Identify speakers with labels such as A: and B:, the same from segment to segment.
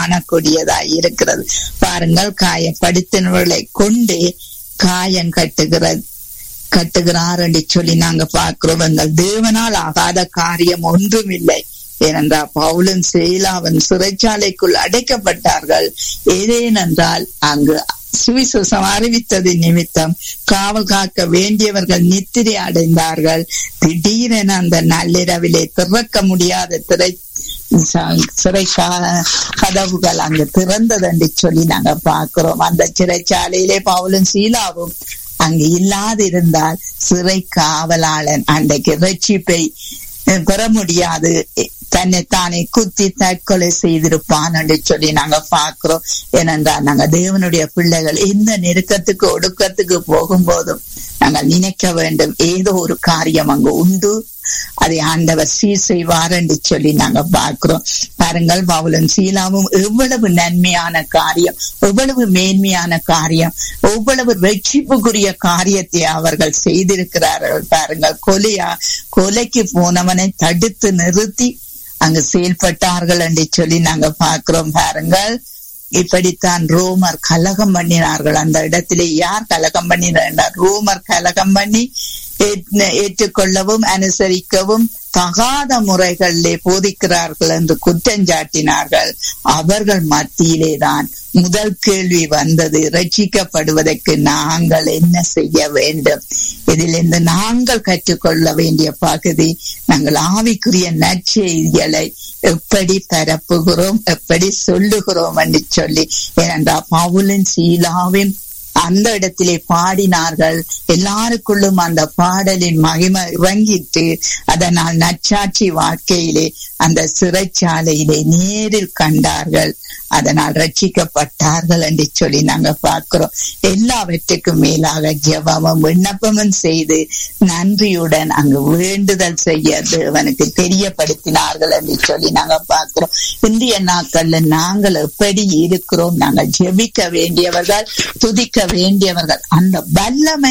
A: காணக்கூடியதாய் இருக்கிறது பாருங்கள் காயப்படுத்தினவர்களை கொண்டு காயம் கட்டுகிறது கட்டுகிறார் என்று சொல்லி நாங்க பார்க்கிறோம் எங்கள் தேவனால் ஆகாத காரியம் ஒன்றும் இல்லை ஏனென்றால் பவுலும் செயலாவன் சிறைச்சாலைக்குள் அடைக்கப்பட்டார்கள் ஏதேனென்றால் அங்கு சுவிசேஷம் அறிவித்தது நிமித்தம் காவல் காக்க வேண்டியவர்கள் நித்திரை அடைந்தார்கள் திடீரென அந்த நள்ளிரவிலே திறக்க முடியாத திரை சிறை கதவுகள் அங்கு திறந்தது என்று சொல்லி நாங்க பார்க்கிறோம் அந்த சிறைச்சாலையிலே பவுலும் சீலாவும் அங்கு இல்லாதிருந்தால் சிறை காவலாளன் அன்றைக்கு ரட்சிப்பை பெற முடியாது தன்னை தானே குத்தி தற்கொலை செய்திருப்பான் என்று சொல்லி நாங்க பாக்குறோம் ஏனென்றால் நாங்க தேவனுடைய பிள்ளைகள் இந்த நெருக்கத்துக்கு ஒடுக்கத்துக்கு போகும்போதும் நாங்கள் நினைக்க வேண்டும் ஏதோ ஒரு காரியம் அங்கு உண்டு அதை ஆண்டவர் சீர் செய்வார் என்று சொல்லி நாங்க பார்க்கிறோம் பாருங்கள் பவுலும் சீலாவும் எவ்வளவு நன்மையான காரியம் எவ்வளவு மேன்மையான காரியம் எவ்வளவு வெற்றிப்புக்குரிய காரியத்தை அவர்கள் செய்திருக்கிறார்கள் பாருங்கள் கொலையா கொலைக்கு போனவனை தடுத்து நிறுத்தி அங்கு செயல்பட்டார்கள் என்று சொல்லி நாங்க பார்க்கிறோம் பாருங்கள் இப்படித்தான் ரோமர் கலகம் பண்ணினார்கள் அந்த இடத்திலே யார் கலகம் பண்ணினார் ரோமர் கலகம் பண்ணி ஏற்றுக்கொள்ளவும் அனுசரிக்கவும் தகாத முறைகளிலே போதிக்கிறார்கள் என்று குற்றஞ்சாட்டினார்கள் அவர்கள் மத்தியிலே தான் முதல் கேள்வி வந்தது ரட்சிக்கப்படுவதற்கு நாங்கள் என்ன செய்ய வேண்டும் இதிலிருந்து நாங்கள் கற்றுக்கொள்ள வேண்டிய பகுதி நாங்கள் ஆவிக்குரிய நற்செய்திகளை எப்படி பரப்புகிறோம் எப்படி சொல்லுகிறோம் என்று சொல்லி ஏனென்றால் பவுலின் சீலாவின் அந்த இடத்திலே பாடினார்கள் எல்லாருக்குள்ளும் அந்த பாடலின் மகிமை இறங்கிட்டு அதனால் நச்சாட்சி வாழ்க்கையிலே அந்த சிறைச்சாலையிலே நேரில் கண்டார்கள் அதனால் ரட்சிக்கப்பட்டார்கள் என்று சொல்லி நாங்க பார்க்கிறோம் எல்லாவற்றுக்கும் மேலாக ஜெபமும் விண்ணப்பமும் செய்து நன்றியுடன் அங்கு வேண்டுதல் செய்ய தேவனுக்கு தெரியப்படுத்தினார்கள் என்று சொல்லி நாங்க பார்க்கிறோம் இந்திய நாட்கள்ல நாங்கள் எப்படி இருக்கிறோம் நாங்கள் ஜெபிக்க வேண்டியவர்கள் துதிக்க வேண்டியவர்கள் அந்த வல்லமை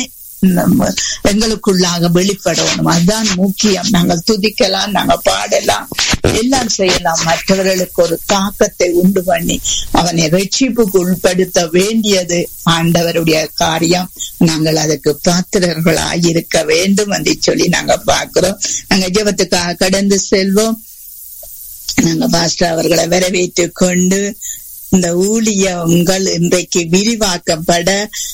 A: எங்களுக்குள்ளாக வெளிப்படணும் அதுதான் முக்கியம் நாங்கள் துதிக்கலாம் நாங்கள் பாடலாம் எல்லாம் செய்யலாம் மற்றவர்களுக்கு ஒரு தாக்கத்தை உண்டு பண்ணி அவனை ரட்சிப்புக்கு உட்படுத்த வேண்டியது ஆண்டவருடைய காரியம் நாங்கள் அதுக்கு பாத்திரர்களாய் இருக்க வேண்டும் என்று சொல்லி நாங்க பார்க்கிறோம் நாங்க ஜெபத்துக்காக கடந்து செல்வோம் நாங்க பாஸ்டர் அவர்களை வரவேற்று கொண்டு இந்த ஊழியங்கள் இன்றைக்கு விரிவாக்கப்பட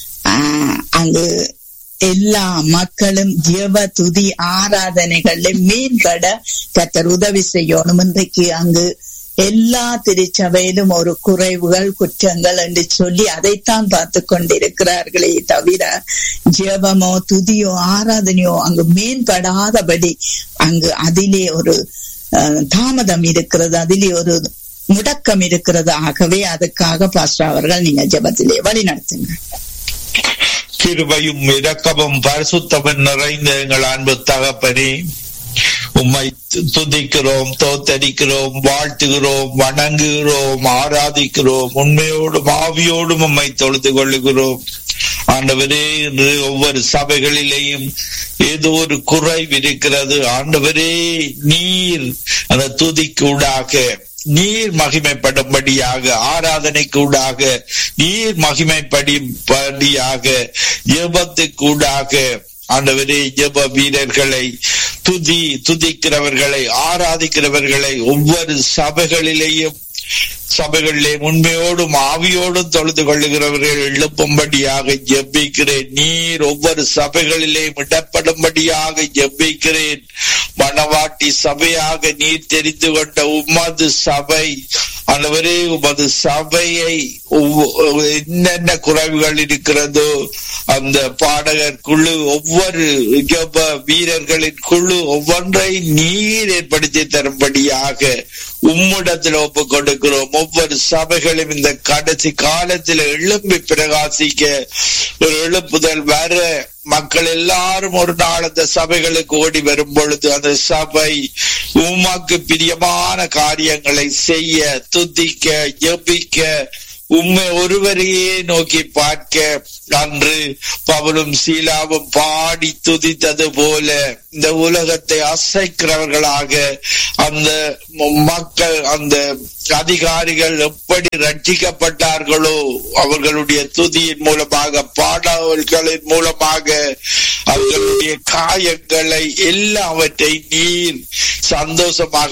A: அங்கு எல்லா மக்களும் ஜெப துதி ஆராதனைகள்ல மேம்பட கத்தர் உதவி செய்யணும் இன்றைக்கு அங்கு எல்லா திருச்சபையிலும் ஒரு குறைவுகள் குற்றங்கள் என்று சொல்லி அதைத்தான் பார்த்து கொண்டிருக்கிறார்களே தவிர ஜெபமோ துதியோ ஆராதனையோ அங்கு மேம்படாதபடி அங்கு அதிலே ஒரு தாமதம் இருக்கிறது அதிலே ஒரு முடக்கம் இருக்கிறது ஆகவே அதுக்காக பாஸ்டர் அவர்கள் நீங்க ஜெபத்திலே வழி நடத்துங்க
B: கிருபையும் இரக்கமும் பரிசுத்தமும் நிறைந்த எங்கள் அன்பு தகப்பனே உம்மை துதிக்கிறோம் தோத்தரிக்கிறோம் வாழ்த்துகிறோம் வணங்குகிறோம் ஆராதிக்கிறோம் உண்மையோடும் ஆவியோடும் உம்மை தொழுது கொள்ளுகிறோம் ஆண்டவரே இன்று ஒவ்வொரு சபைகளிலேயும் ஏதோ ஒரு குறைவு இருக்கிறது ஆண்டவரே நீர் அந்த துதிக்கூடாக நீர் மகிமைப்படும்படியாக ஆராதனைக்கூடாக நீர் மகிமைப்படிப்படியாக ஜெபத்துக்கூடாக ஆண்டவரே ஜெப வீரர்களை துதி துதிக்கிறவர்களை ஆராதிக்கிறவர்களை ஒவ்வொரு சபைகளிலேயும் சபைகளிலே உண்மையோடும் ஆவியோடும் தொழுது கொள்ளுகிறவர்கள் எழுப்பும்படியாக ஜெபிக்கிறேன் நீர் ஒவ்வொரு சபைகளிலே இடப்படும்படியாக ஜெபிக்கிறேன் மணவாட்டி சபையாக நீர் தெரிந்து கொண்ட உமது சபை ஆண்டவரே உமது சபையை என்னென்ன குறைவுகள் இருக்கிறதோ அந்த பாடகர் குழு ஒவ்வொரு ஜப வீரர்களின் குழு ஒவ்வொன்றை நீர் ஏற்படுத்தி தரும்படியாக உம்மிடத்தில் ஒப்பு கொடுக்கிறோம் ஒவ்வொரு சபைகளும் இந்த கடைசி காலத்தில் எழும்பி பிரகாசிக்க ஒரு எழுப்புதல் வர மக்கள் எல்லாரும் ஒரு நாள் அந்த சபைகளுக்கு ஓடி வரும் பொழுது அந்த சபை உமாக்கு பிரியமான காரியங்களை செய்ய துதிக்க ஜபிக்க உண்மை ஒருவரையே நோக்கி பார்க்க அன்று பவனும் சீலாவும் பாடி துதித்தது போல இந்த உலகத்தை அசைக்கிறவர்களாக அந்த மக்கள் அந்த அதிகாரிகள் எப்படி ரட்சிக்கப்பட்டார்களோ அவர்களுடைய துதியின் மூலமாக பாடல்களின் மூலமாக அவர்களுடைய காயங்களை எல்லாவற்றை நீர் சந்தோஷமாக